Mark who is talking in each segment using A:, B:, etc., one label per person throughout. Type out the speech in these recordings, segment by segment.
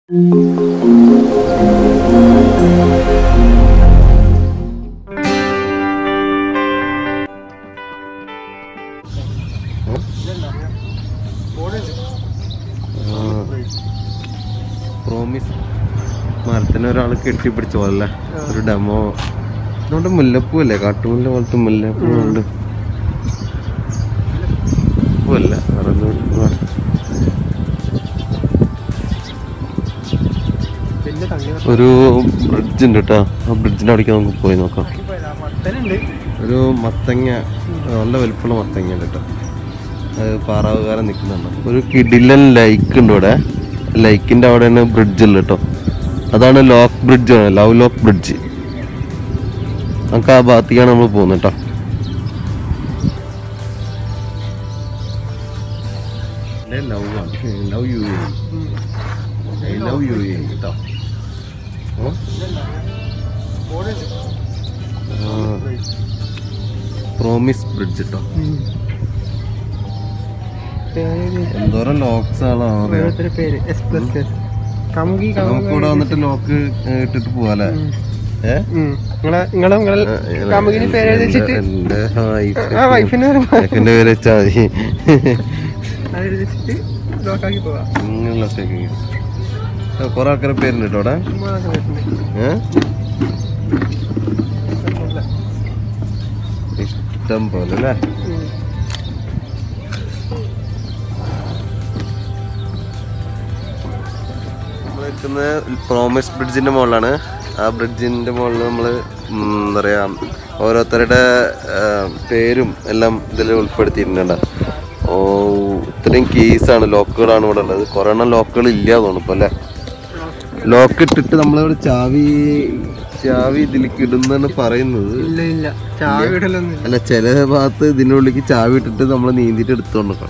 A: Promise മരത്തിന് ഒരാൾ കെട്ടിപ്പിടിച്ച പോലെ ഒരു ഡെമോ അതുകൊണ്ട് മുല്ലപ്പൂ അല്ലേ കാട്ടുമുല്ല പോലത്തെ മുല്ലപ്പൂ ഉണ്ട് പൂവല്ല വേറെ എന്തോ ഒരു-
B: പിന്നെ തങ്ങി
A: ഒരു ബ്രിഡ്ജ് ഉണ്ട് കേട്ടോ ആ ബ്രിഡ്ജിന്റെ അവിടേക്ക് നമുക്ക് പോയി നോക്കാം
B: മത്തനുണ്ട്
A: ഒരു മത്തങ്ങ നല്ല വലിപ്പമുള്ള മത്തങ്ങ ഉണ്ട് കേട്ടോ അത് പാറാവുകാരൻ നിൽക്കുന്നുണ്ട് ഒരു കിടിലൻ ലൈക്ക് ഉണ്ട് ഇവിടെ ലൈക്കിന്റെ അവിടെയാണ് ബ്രിഡ്ജ് ഉള്ളത് കേട്ടോ അതാണ് lock bridge love lock bridge നമുക്ക് ആ ഭാഗത്തേക്കാണ് നമ്മൾ പോകുന്നത് കേട്ടോ love love you I love you കേട്ടോ ഓ? ആ. പ്രോമിസ് ബ്രിഡ്ജ് കേട്ടോ
B: പേര്
A: എന്തോരം ലോക്സ് ആണോ അറിയാം
B: ഓരോരുത്തരുടെ പേര് എസ് പ്ലസ് എസ് കമുകി
A: നമുക്ക് ഇവിടെ വന്നിട്ട് ലോക്ക് ഇട്ടിട്ട് പോവാല്ലേ ഏ
B: നിങ്ങളെ നിങ്ങളെ നിങ്ങളെ കമുകിന് പേര് എഴുതി വെച്ചിട്ട്
A: എന്റെ
B: ആ വൈഫിന്
A: വൈഫിന്റെ പേര് വെച്ചാ മതി
B: അത് എഴുതി വെച്ചിട്ട് ലോക്കാക്കി പോവാം
A: ഇങ്ങനെ ലോക്ക് കൊറേ ആൾക്കാരെ പേരുണ്ട് കേട്ടോ അവിടെ
B: ചുമ്മാതൊക്കെ വരുന്നുണ്ട്.
A: ഏ
B: ഇഷ്ടംപോലെ.
A: ഇഷ്ടം പോലെ അല്ലേ
B: ഉം.
A: നമ്മൾ നിൽക്കുന്നത് പ്രോമിസ് ബ്രിഡ്ജിന്റെ മുകളിലാണ് ആ ബ്രിഡ്ജിന്റെ മുകളിൽ നമ്മൾ എന്താ പറയാ ഓരോരുത്തരുടെ ആ, പേരും എല്ലാം ഇതിൽ ഉൾപ്പെടുത്തിയിട്ടുണ്ട് ഓ ഇത്രയും കേസാണ് ലോക്കുകളാണ് ഇവിടെ ഉള്ളത് കുറേ എണ്ണം ലോക്കുകൾ ഇല്ല തോന്നുന്നു ഇപ്പൊ അല്ലേ ലോക്ക് ഇട്ടിട്ട് നമ്മളിവിടെ ചാവി ചാവി ഇതിലേക്ക് ഇടുന്നാണ് പറയുന്നത്
B: ഇല്ല ഇല്ല ചായ ഇടലൊന്നും ഇല്ല
A: അല്ല ചില ഭാഗത്ത് ഇതിൻ്റെ ഉള്ളിലേക്ക് ചാവി ഇട്ടിട്ട് നമ്മൾ നീന്തിട്ട് എടുത്തോണ്ട് നിൽക്കണം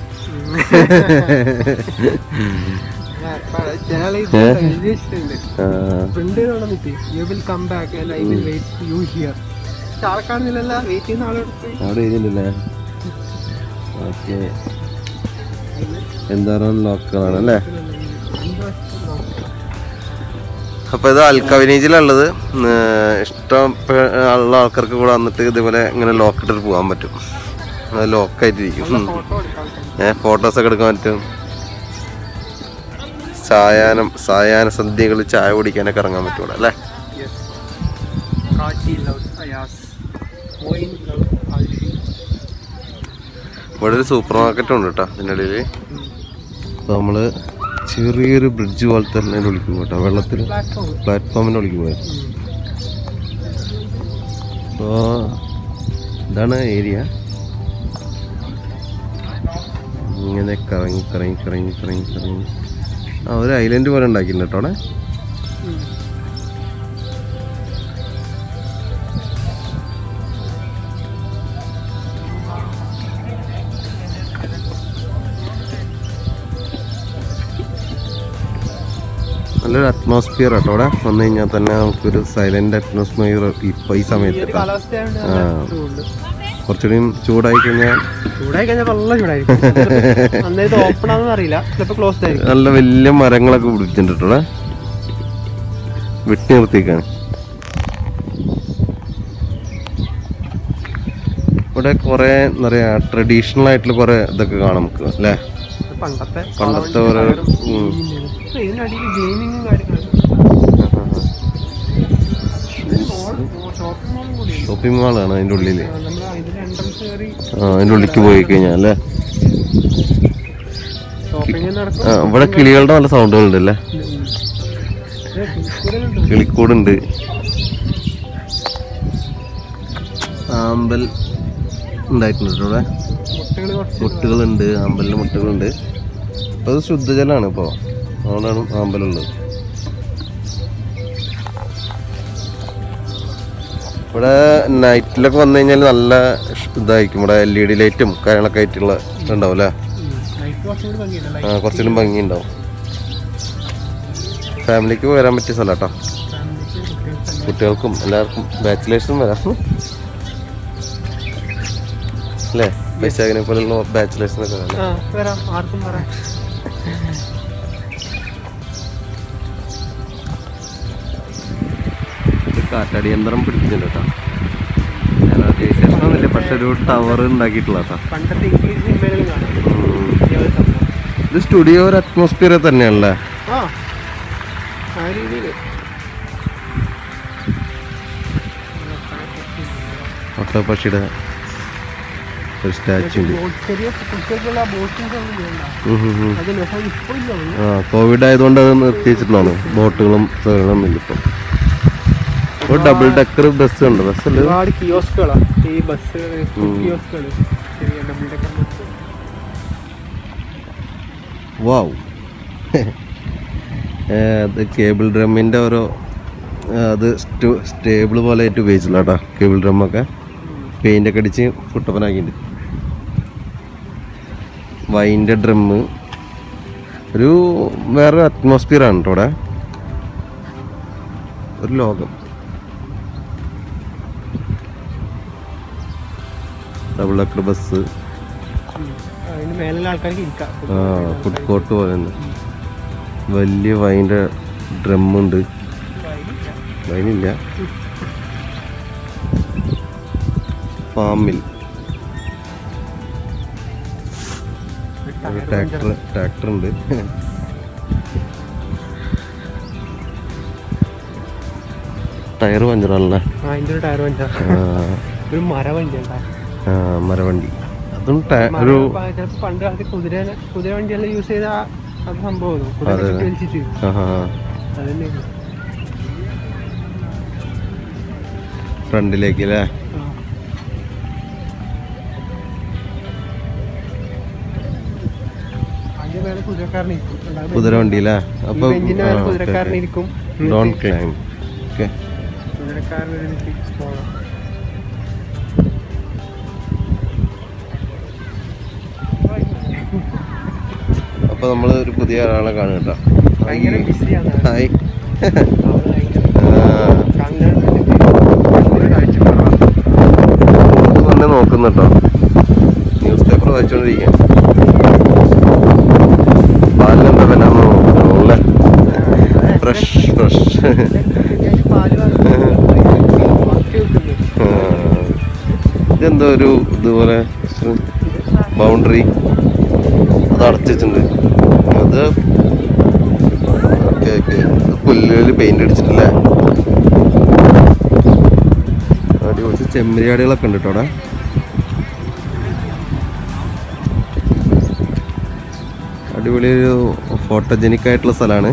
B: ചില ആള് ഇത് എഴുതി വെച്ചിട്ടുണ്ട് ഫ്രണ്ട് നടന്നിട്ട് you will come back and I will wait you here പക്ഷെ ആളെ കാണുന്നില്ലല്ല വെയിറ്റ് ചെയ്യുന്ന ആളെടുത്ത്
A: അവിടെ എഴുതിണ്ടല്ലേ ഓക്കെ എന്തായാലും ലോക്കുകളാണ് അല്ലേ അപ്പോൾ ഇത് അൽക്കവിനീജിലുള്ളത് ഇഷ്ടം പെ- ഉള്ള ആൾക്കാർക്ക് കൂടെ വന്നിട്ട് ഇതുപോലെ ഇങ്ങനെ ലോക്ക് ഇട്ടിട്ട് പോകാൻ പറ്റും അത് ലോക്കായിട്ടിരിക്കും
B: ഫോട്ടോ എടുക്കാം
A: ഏഹ് ഫോട്ടോസൊക്കെ എടുക്കാൻ പറ്റും സായാഹ്നം സായാഹ്ന സന്ധ്യകളിൽ ചായ കുടിക്കാനൊക്കെ ഇറങ്ങാൻ പറ്റും ഇവിടെ അല്ലേ
B: യെസ് കാച്ചി love Ayaz Moin love Alfie
A: ഇവിടെ ഒരു സൂപ്പർ മാർക്കറ്റ് ഉണ്ട് കേട്ടോ ഇതിൻ്റെ ഇടയിൽ അപ്പോൾ നമ്മൾ ചെറിയൊരു ബ്രിഡ്ജ് പോലത്തെ തന്നെ വിളിക്കും കേട്ടോ വെള്ളത്തിൽ
B: പ്ലാറ്റ്ഫോം
A: പ്ലാറ്റ്ഫോമിൻ്റെ വിളിക്കും പോയത് അപ്പോൾ ഇതാണ് ഏരിയ ഇങ്ങനെ കറങ്ങി കറങ്ങി കറങ്ങി കറങ്ങി കറങ്ങി ആ ഒരു ഐലൻഡ് പോലെ ഉണ്ടാക്കിയിട്ടുണ്ട് കേട്ടോ അവിടെ നല്ലൊരു അറ്റ്മോസ്ഫിയർ കേട്ടോ അവിടെ വന്നു കഴിഞ്ഞാൽ തന്നെ നമുക്കൊരു സൈലന്റ് അറ്റ്മോസ്ഫിയർ ഇപ്പൊ ഈ സമയത്ത് കേട്ടോ
B: കാലാവസ്ഥയായോണ്ട്
A: ആ.
B: ചൂടുണ്ട്
A: കുറച്ചുകൂടിയും ചൂടായി കഴിഞ്ഞാൽ
B: ചൂടായി കഴിഞ്ഞാൽ നല്ല ചൂടായിരിക്കും അന്നേരത്ത് ഓപ്പൺ ആണെന്ന് അറിയില്ല ചിലപ്പോൾ ക്ലോസ്ഡ് ആയിരിക്കും
A: നല്ല വലിയ മരങ്ങളൊക്കെ പിടിച്ചിട്ടുണ്ട് കേട്ടോ അവിടെ വെട്ടി നിർത്തിക്കാണ് ഇവിടെ കുറെ എന്താ പറയാ ട്രഡീഷണൽ ആയിട്ടുള്ള കുറെ ഇതൊക്കെ കാണാം നമുക്ക് അല്ലേ
B: പണ്ടത്തെ
A: പണ്ടത്തെ ഓരോ ഉം.
B: ഇപ്പൊ ഇതിനടിയിൽ ഗെയിമിങ്ങും കാര്യങ്ങളും ഷോപ്പിംഗ് മോളും കൂടി
A: ഷോപ്പിംഗ് മാളാണ് അതിൻ്റെ ഉള്ളിൽ
B: നമ്മൾ ഇതിന്റെ എൻട്രൻസ് കയറി
A: ആ അതിൻ്റെ ഉള്ളിലേക്ക് പോയി കഴിഞ്ഞാൽ അല്ലേ
B: ഷോപ്പിംഗ് നടക്കും
A: ആ ഇവിടെ കിളികളുടെ നല്ല സൗണ്ടുകളുണ്ട് അല്ലേ
B: കൂടുതലുണ്ട്
A: കിളിക്കൂടുണ്ട് ആമ്പൽ ഉണ്ടായിട്ടുണ്ട് കേട്ടോ ഇവിടെ
B: മുട്ടകൾ കുറച്ച്
A: മുട്ടുകളുണ്ട് ആമ്പലിൻ്റെ മുട്ടുകളുണ്ട് അപ്പോൾ അത് ശുദ്ധജലമാണ് ഇപ്പോൾ അതുകൊണ്ടാണ് ആമ്പലുള്ളത് ഇവിടെ നൈറ്റിലൊക്കെ വന്നു കഴിഞ്ഞാൽ നല്ല ഷ് ഇതായിരിക്കും ഇവിടെ എൽ ഇ ഡി ലൈറ്റും കാര്യങ്ങളൊക്കെ ആയിട്ടുള്ള ഇതുണ്ടാവും അല്ലേ
B: ലൈഫ് കുറച്ചും കൂടി ഭംഗിയുണ്ട്
A: ആ കുറച്ചുകൂടി ഭംഗിയുണ്ടാവും ഫാമിലിക്ക് വരാൻ പറ്റിയ സ്ഥലം കേട്ടോ കുട്ടികൾക്കും എല്ലാവർക്കും ബാച്ചിലേഴ്സും വരാം അല്ലേ വൈശാഖിനെ പോലുള്ള ബാച്ചിലേഴ്സിനൊക്കെ വരാം
B: ആ വരാം ആർക്കും വരാം
A: കാറ്റാടി യന്ത്രം പിടിപ്പിച്ചിട്ടുണ്ട് കേട്ടോ ഞാനത് ശേഷമൊന്നുമില്ല പക്ഷെ ഒരു ടവർ ഉണ്ടാക്കിയിട്ടുള്ള കേട്ടോ
B: പണ്ടത്തെ ഇംഗ്ലീഷ് സിനിമയിലും കാണാം ഇതേപോലെ സംഭവം.
A: ഇത് സ്റ്റുഡിയോ ഒരു അറ്റ്മോസ്ഫിയർ തന്നെയാണല്ലേ
B: ആ ആ രീതിയിൽ
A: ഒട്ടപ്പക്ഷിയുടെ ഒരു സ്റ്റാച്ചു ഉണ്ട്
B: ചെറിയ കുട്ടികൾക്കുള്ള ബോട്ടിംഗ് ഒന്നും ചെയ്യണ്ട
A: ഉം ഉം ഉം.
B: അത് പക്ഷേ ഇപ്പോൾ ഇല്ല ഒന്നും.
A: ആ കോവിഡ് ആയതുകൊണ്ട് അത് നിർത്തി വെച്ചിട്ടുള്ളതാണ് ബോട്ടുകളും സേവനമൊന്നും ഇല്ല ഇപ്പം ഇപ്പോൾ ഡബിൾ ഡെക്കർ ബസ് ഉണ്ട് ബസ്സിൽ
B: ഒരുപാട് കിയോസ്കുകളാ ഈ ബസ്സുകൾ
A: ഉം.
B: കിയോസ്കുകൾ ചെറിയ ഡബിൾ ഡെക്കർ ബസ്
A: വാവ് അത് കേബിൾ ഡ്രമ്മിൻ്റെ ഓരോ ആ, അത് സ്റ്റേബിൾ പോലെ ആയിട്ട് ഉപയോഗിച്ചില്ല കേട്ടോ കേബിൾ ഡ്രമ്മൊക്കെ പെയിൻ്റ് ഒക്കെ അടിച്ച് കുട്ടപ്പനാക്കിയിട്ടുണ്ട് വൈൻ്റെ ഡ്രമ്മ് ഒരു വേറെ അറ്റ്മോസ്ഫിയർ ആണ് കേട്ടോ ഇവിടെ ഒരു ലോകം ഡബിൾ ഡെക്കർ ബസ്
B: അതിന് മേലുള്ള ആൾക്കാർക്ക് ഇരിക്കാം
A: ആ ഫുഡ് കോർട്ട് പോലെ തന്നെ വലിയ വൈൻ്റെ ഡ്രമ്മുണ്ട് വൈനില്ല ഫാമിൽ ഒരു ട്രാക്ടർ ട്രാക്ടർ ഉണ്ട് ടയർ പഞ്ചറാണല്ലേ
B: ആ അതിൻ്റെ ഒരു ടയർ വണ്ടി
A: ആ,
B: ഒരു മര വണ്ടി ഉണ്ടാ
A: ആ, മരവണ്ടി അതും ടയ- ഒരു
B: ചിലപ്പോൾ പണ്ട് കാലത്ത് കുതിര കുതിര വണ്ടിയെല്ലാം യൂസ് ചെയ്ത ആ- അത് സംഭവം കുതിര
A: അതെ.
B: ചുറ്റി വലിച്ചിട്ട്
A: ആ, ആ, ആ.
B: അതന്നെ
A: ഫ്രണ്ടിലേക്ക് അല്ലേ
B: അതിന്റെ മേലെ കുതിരക്കാരനിരിക്കും അല്ലാതെ
A: കുതിരവണ്ടി അല്ലേ
B: ഈ
A: അപ്പൊ
B: ബെഞ്ചിന്റെ മേലെ കുതിരക്കാരനിരിക്കും
A: ഡോൺ ക്ലൈം ഓക്കെ
B: കുതിരക്കാരനൊരു ഇതിലേക്ക് പോകണം
A: അപ്പൊ നമ്മൾ ഒരു പുതിയ ഒരാളെ കാണും കേട്ടോ
B: ഭയങ്കര ബിസിയാണ്
A: ഹായ്
B: അവള് ഭയങ്കര
A: ആ,
B: കാണാൻ വേണ്ടിട്ട് കാഴ്ച കുറവാണ്
A: ഇത് തന്നെ നോക്കുന്നു കേട്ടോ ന്യൂസ് പേപ്പർ വായിച്ചോണ്ടിരിക്കുക പാലിനെന്താ വില നോക്കണല്ലേ ഫ്രഷ് ഫ്രഷ്
B: പാല് ബാക്കി വെക്കുന്നു
A: ഇതെന്തോ ഒരു ഇതുപോലെ ബൗണ്ടറി അത് അടച്ചിട്ടുണ്ട് അത് ഓക്കെ ഓക്കെ പുല്ലുകളിൽ പെയിന്റ് അടിച്ചിട്ടില്ലേ അടി കുറച്ച് ചെമ്മരിയാടികളൊക്കെ ഉണ്ട് കേട്ടോ അവിടെ അടിപൊളി ഒരു ഫോട്ടോജനിക് ആയിട്ടുള്ള സ്ഥലമാണ്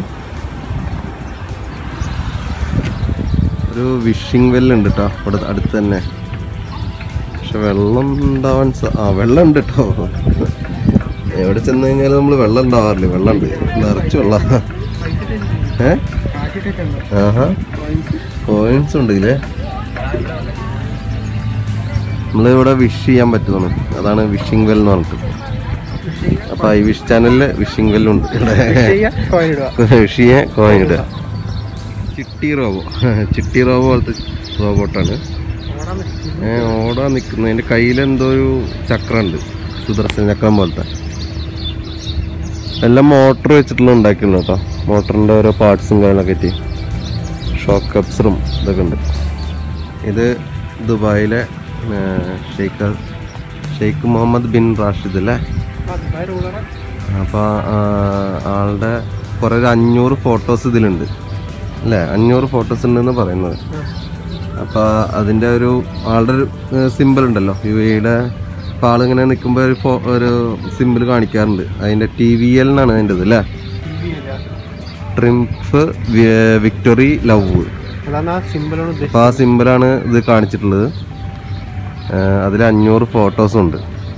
A: ഒരു വിഷിംഗ് വെല്ലുണ്ട് കേട്ടോ ഇവിടെ അടുത്ത് തന്നെ പക്ഷെ വെള്ളം ഉണ്ടാവാൻ സ- ആ വെള്ളം ഉണ്ട് കേട്ടോ എവിടെ ചെന്ന് കഴിഞ്ഞാൽ നമ്മൾ വെള്ളം ഉണ്ടാവാറില്ല വെള്ളം ഉണ്ട് നിറച്ച് വെള്ളം ഏ
B: കാട്ടിട്ടുണ്ട്
A: ആഹാ കോയിൻസ് ഉണ്ട് ഇതില് നമ്മളിവിടെ വിഷ് ചെയ്യാൻ പറ്റുന്നു അതാണ് വിഷിംഗ് വെൽ എന്ന് പറഞ്ഞിട്ട് അപ്പൊ ഐ വിഷ് ചാനലില് വിഷിംഗ് വെല്ലുണ്ട് ഇവിടെ
B: കോയിടുക
A: വിഷ് ചെയ്യാൻ കോയിൻ ഇടുക ചിട്ടി റോബോ ചിട്ടി റോബോ പോലത്തെ റോബോട്ടാണ് ഏ, ഓടാൻ നിൽക്കുന്നു അതിൻ്റെ കയ്യിൽ എന്തോ ഒരു ചക്രമുണ്ട് സുദർശന ചക്രം പോലത്തെ എല്ലാം മോട്ടർ വെച്ചിട്ടുള്ള ഉണ്ടാക്കിയുള്ളൂ കേട്ടോ മോട്ടറിൻ്റെ ഓരോ പാർട്സും കാര്യങ്ങളൊക്കെ ആയിട്ട് ഷോക്ക് കപ്സറും ഇതൊക്കെ ഉണ്ട് ഇത് ദുബായിലെ ഏ, Sheikh Sheikh Mohammed bin Rashid അല്ലേ അപ്പോൾ ആളുടെ കുറേ ഒരു അഞ്ഞൂറ് ഫോട്ടോസ് ഇതിലുണ്ട് അല്ലേ അഞ്ഞൂറ് ഫോട്ടോസ് ഉണ്ടെന്ന് പറയുന്നത് അപ്പോൾ അതിൻ്റെ ഒരു ആളുടെ ഒരു സിമ്പിൾ ഉണ്ടല്ലോ യു എയുടെ അപ്പോൾ ആളിങ്ങനെ നിൽക്കുമ്പോൾ ഒരു ഫോ ഒരു സിമ്പിൾ കാണിക്കാറുണ്ട് അതിൻ്റെ ടി വി എൽ എന്നാണ് അതിൻ്റെ ഇത് അല്ലേ ട്രിംഫ് വിക്ടറി ലവ്
B: അതാണ് ആ സിമ്പിളാണ് ഉദ്ദേശിച്ചത്
A: അപ്പോൾ ആ സിമ്പിളാണ് ഇത് കാണിച്ചിട്ടുള്ളത് അതിൽ അഞ്ഞൂറ് ഫോട്ടോസും ഉണ്ട്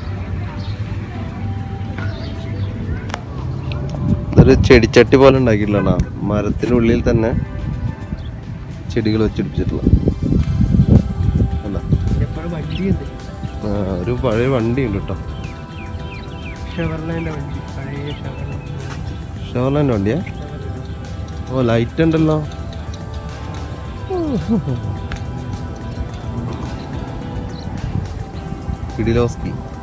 A: ഇതൊരു ചെടിച്ചട്ടി പോലെ ഉണ്ടാക്കിയിട്ടുള്ളതാണ് മരത്തിനുള്ളിൽ തന്നെ ചെടികൾ വെച്ചിടിപ്പിച്ചിട്ടുള്ള അല്ല
B: എപ്പോഴും വണ്ടിയുണ്ട്
A: ആ, ഒരു പഴയ വണ്ടി ഉണ്ട് കേട്ടോ
B: ഷെവർലൈൻ്റെ വണ്ടി പഴയ ഷെവർലൈൻ
A: ഷോർലാൻഡ് വണ്ടിയാ ഓ ലൈറ്റ് ഉണ്ടല്ലോ കിഡിലോസ്കി